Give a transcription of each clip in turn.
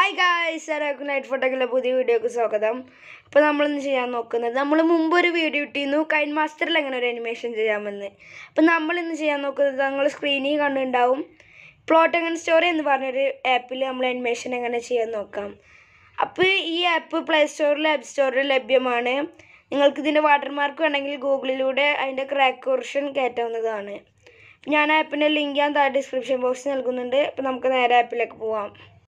Hi guys എല്ലാവർക്കും night ഫോട്ടോക്കിലെ പുതിയ വീഡിയോക്ക് സ്വാഗതം ഇപ്പോൾ നമ്മളിന്ന് ചെയ്യാൻ നോക്കുന്നത് നമ്മൾ മുമ്പ് ഒരു വീഡിയോ ഇട്ടിരുന്നു കൈൻ മാസ്റ്ററിൽ എങ്ങനെ ഒരു അനിമേഷൻ ചെയ്യാമെന്ന് അപ്പോൾ നമ്മൾ ഇന്ന് ചെയ്യാൻ നോക്കുന്നത് നിങ്ങൾ സ്ക്രീനിൽ കണ്ടുണ്ടാവും പ്ലോട്ട് എങ്ങനെ സ്റ്റോറി എന്ന് പറഞ്ഞൊരു ആപ്പിൽ നമ്മൾ അനിമേഷൻ എങ്ങനെ ചെയ്യാൻ നോക്കാം അപ്പോൾ ഈ ആപ്പ് പ്ലേ സ്റ്റോറിൽ ആപ്പ് സ്റ്റോറിൽ ലഭ്യമാണ് നിങ്ങൾക്ക് ഇതിൻ്റെ വാട്ടർമാർക്ക് വേണമെങ്കിൽ ഗൂഗിളിലൂടെ അതിൻ്റെ ക്രാക്ക് വെർഷൻ കയറ്റാവുന്നതാണ് ഞാൻ ആപ്പിൻ്റെ ലിങ്ക് ഞാൻ താഴെ ഡിസ്ക്രിപ്ഷൻ ബോക്സിൽ നൽകുന്നുണ്ട് അപ്പോൾ നമുക്ക് നേരെ ആപ്പിലേക്ക് പോവാം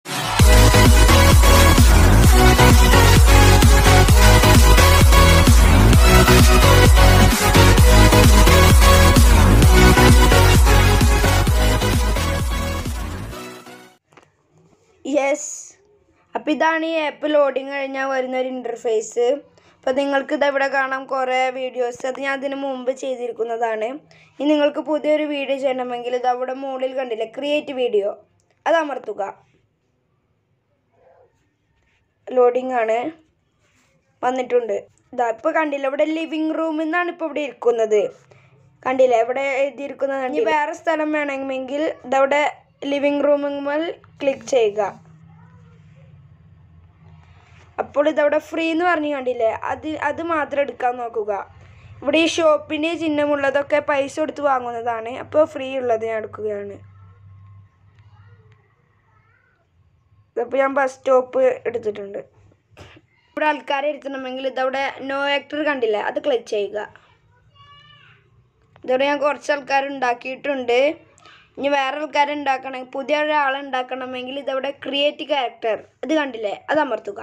യെസ് അപ്പോൾ ഇതാണ് ഈ ആപ്പ് ലോഡിങ് കഴിഞ്ഞാൽ വരുന്ന ഒരു ഇൻ്റർഫേസ് അപ്പോൾ നിങ്ങൾക്ക് ഇതവിടെ കാണാം കുറേ വീഡിയോസ് അത് ഞാൻ അതിന് മുമ്പ് ചെയ്തിരിക്കുന്നതാണ് ഇനി നിങ്ങൾക്ക് പുതിയൊരു വീഡിയോ ചെയ്യണമെങ്കിൽ ഇത് അവിടെ മുകളിൽ കണ്ടില്ലേ ക്രിയേറ്റ് വീഡിയോ അത് അമർത്തുക ലോഡിംഗ് ആണ് വന്നിട്ടുണ്ട് ഇതാ ഇപ്പോൾ കണ്ടില്ല ഇവിടെ ലിവിങ് റൂമിൽ നിന്നാണ് ഇപ്പോൾ ഇവിടെ ഇരിക്കുന്നത് കണ്ടില്ലേ ഇവിടെ എഴുതിയിരിക്കുന്നത് ഇനി വേറെ സ്ഥലം വേണമെങ്കിൽ ഇതവിടെ ലിവിങ് റൂമിൽ ക്ലിക്ക് ചെയ്യുക അപ്പോൾ ഇതവിടെ ഫ്രീ എന്ന് പറഞ്ഞു കണ്ടില്ലേ അത് അത് മാത്രം എടുക്കാൻ നോക്കുക ഇവിടെ ഈ ഷോപ്പിൻ്റെ ചിഹ്നമുള്ളതൊക്കെ പൈസ കൊടുത്ത് വാങ്ങുന്നതാണ് അപ്പോൾ ഫ്രീ ഉള്ളത് ഞാൻ എടുക്കുകയാണ് ഇതിപ്പോൾ ഞാൻ ബസ് സ്റ്റോപ്പ് എടുത്തിട്ടുണ്ട് ഇവിടെ ആൾക്കാരെ ഇരുത്തണമെങ്കിൽ ഇതവിടെ നോ ആക്ടർ കണ്ടില്ലേ അത് ക്ലിക്ക് ചെയ്യുക ഇതോടെ ഞാൻ കുറച്ച് ആൾക്കാർ ഉണ്ടാക്കിയിട്ടുണ്ട് ഇനി വേറെ ആൾക്കാരെ ഉണ്ടാക്കണമെങ്കിൽ പുതിയ ഒരാളെ ഉണ്ടാക്കണമെങ്കിൽ ഇതവിടെ ക്രിയേറ്റ് ക്യാരക്ടർ ഇത് കണ്ടില്ലേ അത് അമർത്തുക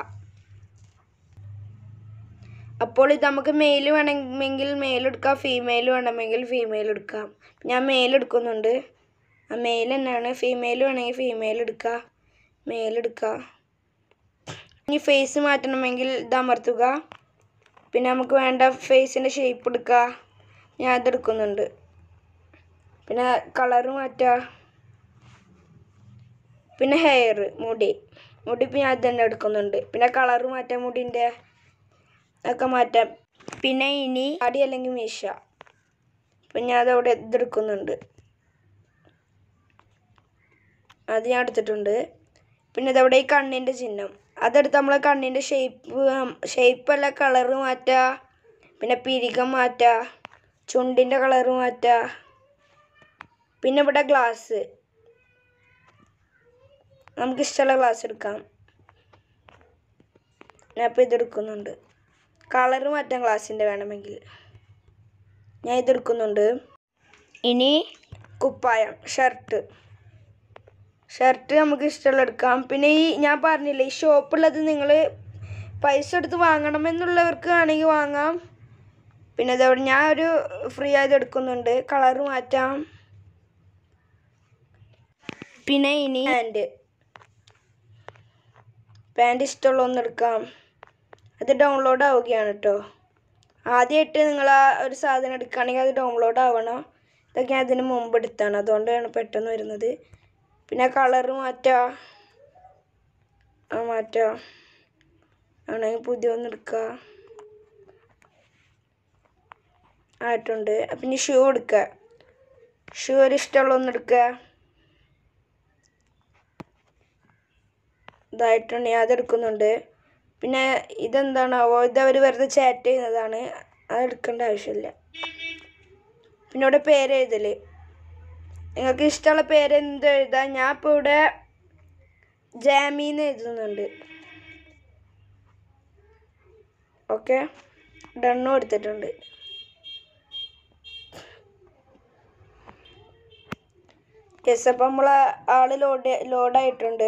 അപ്പോൾ ഇത് നമുക്ക് മെയിൽ വേണമെങ്കിൽ മെയിൽ എടുക്കാം ഫീമെയിൽ വേണമെങ്കിൽ ഫീമെയിൽ എടുക്കാം ഞാൻ മെയിൽ എടുക്കുന്നുണ്ട് ആ മെയിൽ തന്നെയാണ് ഫീമെയിൽ വേണമെങ്കിൽ ഫീമെയിൽ എടുക്കുക മെയിൽ എടുക്കുക ഇനി ഫേസ് മാറ്റണമെങ്കിൽ ഇത് അമർത്തുക പിന്നെ നമുക്ക് വേണ്ട ഫേസിൻ്റെ ഷേപ്പ് എടുക്കുക ഞാൻ അതെടുക്കുന്നുണ്ട് പിന്നെ കളറ് മാറ്റുക പിന്നെ ഹെയർ മുടി മുടി ഇപ്പം ഞാൻ തന്നെ എടുക്കുന്നുണ്ട് പിന്നെ കളറ് മാറ്റാം മുടിൻ്റെ ഒക്കെ മാറ്റാം പിന്നെ ഇനി അടി അല്ലെങ്കിൽ മീശ അപ്പം ഞാൻ അതവിടെ ഇതെടുക്കുന്നുണ്ട് അത് ഞാൻ എടുത്തിട്ടുണ്ട് പിന്നെ ഇതവിടെ ഈ കണ്ണിൻ്റെ ചിഹ്നം അതെടുത്ത് നമ്മളെ കണ്ണിൻ്റെ ഷേപ്പ് ഷേപ്പല്ല കളറ് മാറ്റുക പിന്നെ പിരികം മാറ്റുക ചുണ്ടിൻ്റെ കളറ് മാറ്റുക പിന്നെ ഇവിടെ ഗ്ലാസ് നമുക്ക് ഇഷ്ടമുള്ള ഗ്ലാസ് എടുക്കാം ഞാൻ ഇപ്പോൾ ഇതെടുക്കുന്നുണ്ട് കളറ് മാറ്റാം ഗ്ലാസിൻ്റെ വേണമെങ്കിൽ ഞാൻ ഇതെടുക്കുന്നുണ്ട് ഇനി കുപ്പായം ഷർട്ട് ഷർട്ട് നമുക്ക് ഇഷ്ടമുള്ള എടുക്കാം പിന്നെ ഈ ഞാൻ പറഞ്ഞില്ലേ ഈ ഷോപ്പുള്ളത് നിങ്ങൾ പൈസ എടുത്ത് വാങ്ങണമെന്നുള്ളവർക്ക് വേണമെങ്കിൽ വാങ്ങാം പിന്നെ ഇതവിടെ ഞാൻ ഒരു ഫ്രീ ആയത് എടുക്കുന്നുണ്ട് കളറ് മാറ്റാം പിന്നെ ഇനി പാൻറ് പാൻറ് ഇഷ്ടമുള്ള ഒന്ന് എടുക്കാം അത് ഡൗൺലോഡ് ആവുകയാണ് കേട്ടോ ആദ്യമായിട്ട് നിങ്ങൾ ആ ഒരു സാധനം എടുക്കുകയാണെങ്കിൽ അത് ഡൗൺലോഡ് ആവണം ഇതൊക്കെ ഞാൻ അതിന് മുമ്പ് എടുത്താണ് അതുകൊണ്ടാണ് പെട്ടെന്ന് വരുന്നത് പിന്നെ കളറ് മാറ്റാം ആ മാറ്റാം ആണെങ്കിൽ പുതിയ ഒന്ന് എടുക്കുക ആയിട്ടുണ്ട് പിന്നെ ഷൂ എടുക്കുക ഷൂ ഒരു ഇഷ്ടമുള്ള ഒന്ന് എടുക്കുക ഇതായിട്ടുണ്ട് ഞാൻ അതെടുക്കുന്നുണ്ട് പിന്നെ ഇതെന്താണാവോ ഇത് അവർ വെറുതെ ചാറ്റ് ചെയ്യുന്നതാണ് അത് എടുക്കേണ്ട ആവശ്യമില്ല പിന്നെ ഇവിടെ പേര് എഴുതൽ നിങ്ങൾക്ക് ഇഷ്ടമുള്ള പേര് എന്ത് എഴുതാം ഞാൻ ഇപ്പോൾ ഇവിടെ ജാമീന്ന് എഴുതുന്നുണ്ട് ഓക്കെ ഡണ്ണും എടുത്തിട്ടുണ്ട് യെസ് അപ്പം നമ്മൾ ആൾ ലോഡ് ലോഡായിട്ടുണ്ട്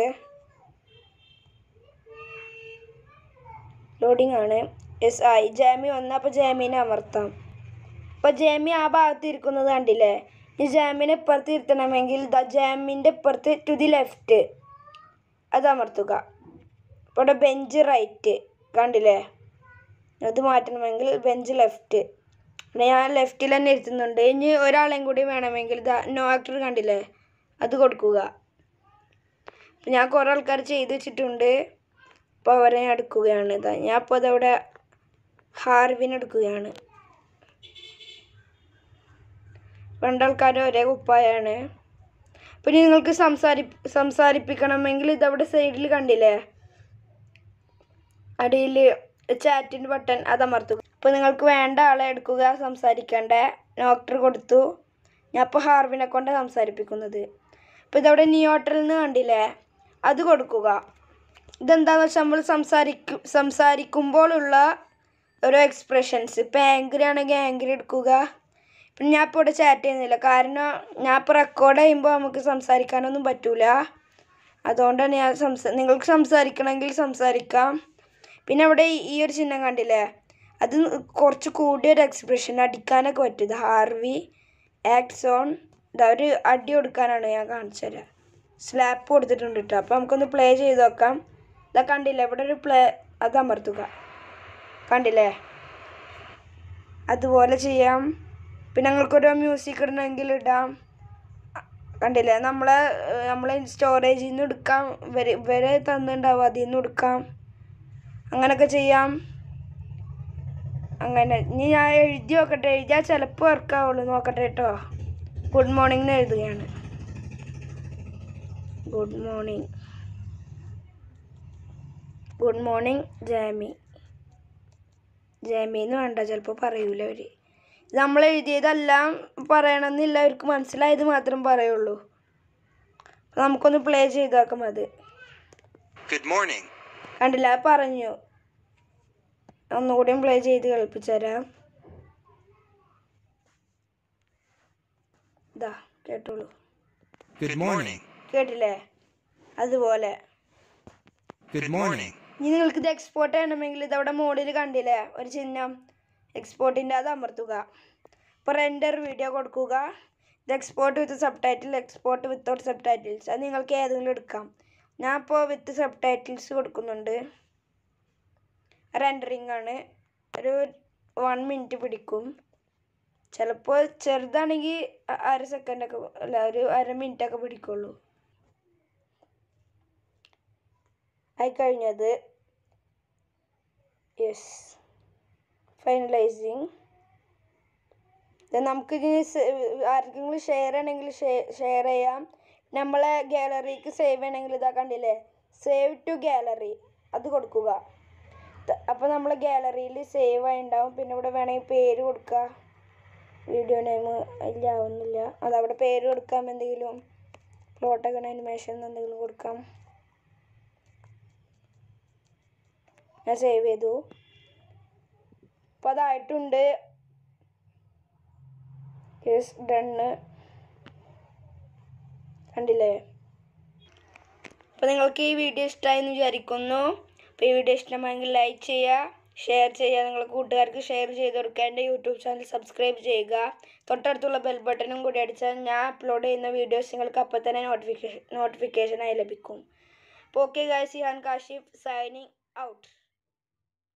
ലോഡിംഗ് ആണ് യെസ് ആയി ജാമി വന്നാൽ അപ്പോൾ ജാമീനെ അമർത്താം അപ്പോൾ ജാമി ആ ഭാഗത്ത് ഇരിക്കുന്നത് കണ്ടില്ലേ ഈ ജാമിനെ ഇപ്പുറത്ത് ഇരുത്തണമെങ്കിൽ ദ ജാമിൻ്റെ ഇപ്പുറത്ത് ടു ദി ലെഫ്റ്റ് അത് അമർത്തുക അപ്പോൾ ഇവിടെ ബെഞ്ച് റൈറ്റ് കണ്ടില്ലേ അത് മാറ്റണമെങ്കിൽ ബെഞ്ച് ലെഫ്റ്റ് പിന്നെ ഞാൻ ലെഫ്റ്റിൽ തന്നെ ഇരുത്തുന്നുണ്ട് ഇനി ഒരാളെയും കൂടി വേണമെങ്കിൽ ദ നോ ആക്ടർ കണ്ടില്ലേ അത് കൊടുക്കുക അപ്പം ഞാൻ കുറേ ആൾക്കാർ ചെയ്ത് വെച്ചിട്ടുണ്ട് അപ്പോൾ അവരെ ഞാൻ എടുക്കുകയാണ് ഇതാ ഞാൻ അപ്പോൾ അതവിടെ ഹാർവിൻ എടുക്കുകയാണ് രണ്ടാൾക്കാർ ഒരേ കുപ്പായാണ് പിന്നെ നിങ്ങൾക്ക് സംസാരി സംസാരിപ്പിക്കണമെങ്കിൽ ഇതവിടെ സൈഡിൽ കണ്ടില്ലേ അടിയിൽ ചാറ്റിൻ്റെ ബട്ടൺ അത് അമർത്തുക അപ്പോൾ നിങ്ങൾക്ക് വേണ്ട ആളെ എടുക്കുക സംസാരിക്കേണ്ട ഡോക്ടർ കൊടുത്തു ഞാൻ ഇപ്പോൾ ഹാർവിനെ കൊണ്ട് സംസാരിപ്പിക്കുന്നത് അപ്പോൾ ഇതവിടെ നിയോട്ടറിൽ നിന്ന് കണ്ടില്ലേ അത് കൊടുക്കുക ഇതെന്താണെന്ന് വെച്ചാൽ നമ്മൾ സംസാരിക്കും സംസാരിക്കുമ്പോഴുള്ള ഓരോ എക്സ്പ്രഷൻസ് ഇപ്പം ആംഗ്രി ആണെങ്കിൽ ആംഗ്രി എടുക്കുക പിന്നെ ഞാൻ ഇപ്പോൾ ഇവിടെ ചാറ്റ് ചെയ്യുന്നില്ല കാരണം ഞാൻ ഇപ്പോൾ റെക്കോർഡ് ചെയ്യുമ്പോൾ നമുക്ക് സംസാരിക്കാനൊന്നും പറ്റൂല അതുകൊണ്ടാണ് ഞാൻ സംസാ നിങ്ങൾക്ക് സംസാരിക്കണമെങ്കിൽ സംസാരിക്കാം പിന്നെ അവിടെ ഈ- ഈ ഒരു ചിഹ്നം കണ്ടില്ലേ അത് കുറച്ച് കൂടിയൊരു എക്സ്പ്രഷൻ അടിക്കാനൊക്കെ പറ്റും ഇത് ഹാർവി ആക്ട്സ് ഓൺ ഇതാ ഒരു അടി കൊടുക്കാനാണ് ഞാൻ കാണിച്ചു തരാം സ്ലാപ്പ് കൊടുത്തിട്ടുണ്ട് കേട്ടോ അപ്പോൾ നമുക്കൊന്ന് പ്ലേ ചെയ്ത് നോക്കാം ഇതാ കണ്ടില്ലേ ഇവിടെ ഒരു പ്ലേ അത് അമർത്തുക കണ്ടില്ലേ അതുപോലെ ചെയ്യാം പിന്നെ ഞങ്ങൾക്കൊരു മ്യൂസിക് ഇടണമെങ്കിൽ ഇടാം കണ്ടില്ലേ നമ്മളെ ഏഹ്, നമ്മളെ സ്റ്റോറേജിൽ നിന്ന് എടുക്കാം ഇവര് ഇവരെ തന്നിട്ടുണ്ടാവും അതിൽ നിന്ന് എടുക്കാം അങ്ങനെയൊക്കെ ചെയ്യാം അങ്ങനെ ഇനി ഞാൻ എഴുതി നോക്കട്ടെ എഴുതിയാൽ ചിലപ്പോൾ വർക്കാവുള്ളൂ നോക്കട്ടെ കേട്ടോ ഗുഡ് മോർണിംഗ് എന്ന് എഴുതുകയാണ് ഗുഡ് മോർണിംഗ് ഗുഡ് മോർണിംഗ് ജാമി ജാമി എന്ന് വേണ്ട ചിലപ്പോൾ പറയൂല അവർ നമ്മൾ എഴുതിയതെല്ലാം പറയണമെന്നില്ല അവർക്ക് മനസ്സിലായത് മാത്രം പറയുള്ളൂ അപ്പോൾ നമുക്കൊന്ന് പ്ലേ ചെയ്ത് നോക്കാം അത് Good morning. കണ്ടില്ല അത് പറഞ്ഞു ഒന്നുകൂടിയും പ്ലേ ചെയ്ത് കളിപ്പിച്ചു തരാം ഇതാ കേട്ടോളൂ Good morning. കേട്ടില്ലേ അതുപോലെ Good morning. ഇനി നിങ്ങൾക്ക് ഇത് എക്സ്പോർട്ട് ചെയ്യണമെങ്കിൽ ഇതവിടെ മുകളിൽ കണ്ടില്ലേ ഒരു ചിഹ്നം എക്സ്പോർട്ടിൻ്റെ അത് അമർത്തുക ഇപ്പോൾ റെൻഡർ വീഡിയോ കൊടുക്കുക ഇത് export with subtitle export without subtitles അത് നിങ്ങൾക്ക് ഏതെങ്കിലും എടുക്കാം ഞാൻ ഇപ്പോൾ വിത്ത് സബ് ടൈറ്റിൽസ് കൊടുക്കുന്നുണ്ട് റെൻഡറിങ് ആണ് ഒരു വൺ മിനിറ്റ് പിടിക്കും ചിലപ്പോൾ ചെറുതാണെങ്കിൽ അ- അര സെക്കൻഡൊക്കെ അല്ല ഒരു അര മിനിറ്റൊക്കെ പിടിക്കുള്ളൂ ആയി കഴിഞ്ഞത് യെസ് ഫൈനലൈസിങ് നമുക്ക് ഇനി ആർക്കെങ്കിലും ഷെയർ ചെയ്യണമെങ്കിൽ ഷെയർ ചെയ്യാം നമ്മളെ ഗാലറിക്ക് സേവ് ചെയ്യണമെങ്കിൽ ഇതാ കണ്ടില്ലേ സേവ് ടു ഗാലറി അത് കൊടുക്കുക അപ്പോൾ നമ്മളെ ഗാലറിയിൽ സേവ് ആയി ഉണ്ടാവും പിന്നെ ഇവിടെ വേണമെങ്കിൽ പേര് കൊടുക്കുക വീഡിയോ നെയിം ഇല്ല ഒന്നുമില്ല അതവിടെ പേര് കൊടുക്കാം എന്തെങ്കിലും പ്ലോട്ടൊക്കെ അനിമേഷൻ എന്തെങ്കിലും കൊടുക്കാം ഞാൻ സേവ് ചെയ്തു അപ്പോൾ അതായിട്ടുണ്ട് യെസ് ഡണ്ണ് കണ്ടില്ലേ അപ്പോൾ നിങ്ങൾക്ക് ഈ വീഡിയോ ഇഷ്ടമായി എന്ന് വിചാരിക്കുന്നു അപ്പോൾ ഈ വീഡിയോ ഇഷ്ടമായെങ്കിൽ ലൈക്ക് ചെയ്യുക ഷെയർ ചെയ്യുക നിങ്ങളുടെ കൂട്ടുകാർക്ക് ഷെയർ ചെയ്ത് കൊടുക്കുക എൻ്റെ യൂട്യൂബ് ചാനൽ സബ്സ്ക്രൈബ് ചെയ്യുക തൊട്ടടുത്തുള്ള ബെൽ ബട്ടണും കൂടി അടിച്ചാൽ ഞാൻ അപ്ലോഡ് ചെയ്യുന്ന വീഡിയോസ് നിങ്ങൾക്ക് അപ്പോൾ തന്നെ നോട്ടിഫിക്കേഷൻ നോട്ടിഫിക്കേഷനായി ലഭിക്കും അപ്പോൾ ഓക്കെ ഗായ്സ് ഹാൻ കാഷിഫ് സൈനിങ് ഔട്ട്